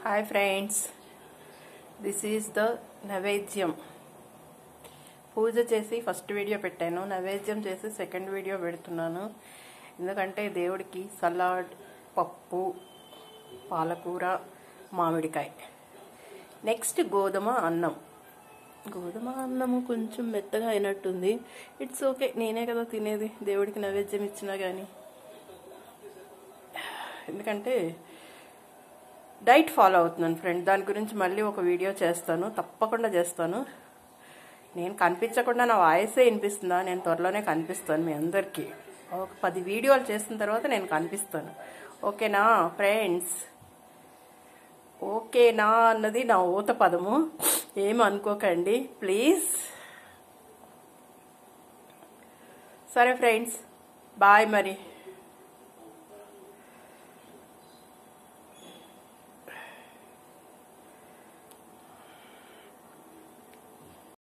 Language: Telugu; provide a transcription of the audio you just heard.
hi friends this is the naivedyam puja చేసి ఫస్ట్ వీడియో పెట్టాను నైవేద్యం చేసి సెకండ్ వీడియో పెడుతున్నాను ఎందుకంటే దేవుడికి సలాడ్ పప్పు పాలకూర మామిడికాయ నెక్స్ట్ గోధుమ అన్నం గోధుమ అన్నము కొంచెం మెత్తగా అయినట్టుంది ఇట్స్ ఓకే నేనే కదా తినేది దేవుడికి నైవేద్యం ఇచ్చినా కానీ ఎందుకంటే డైట్ ఫాలో అవుతున్నాను ఫ్రెండ్ దాని గురించి మళ్ళీ ఒక వీడియో చేస్తాను తప్పకుండా చేస్తాను నేను కనిపించకుండా నా వాయిసే వినిపిస్తుందా నేను త్వరలోనే కనిపిస్తాను మీ అందరికీ ఒక పది వీడియోలు చేసిన తర్వాత నేను కనిపిస్తాను ఓకేనా ఫ్రెండ్స్ ఓకేనా అన్నది నా ఊత పదము ఏం అనుకోకండి ప్లీజ్ సరే ఫ్రెండ్స్ బాయ్ మరి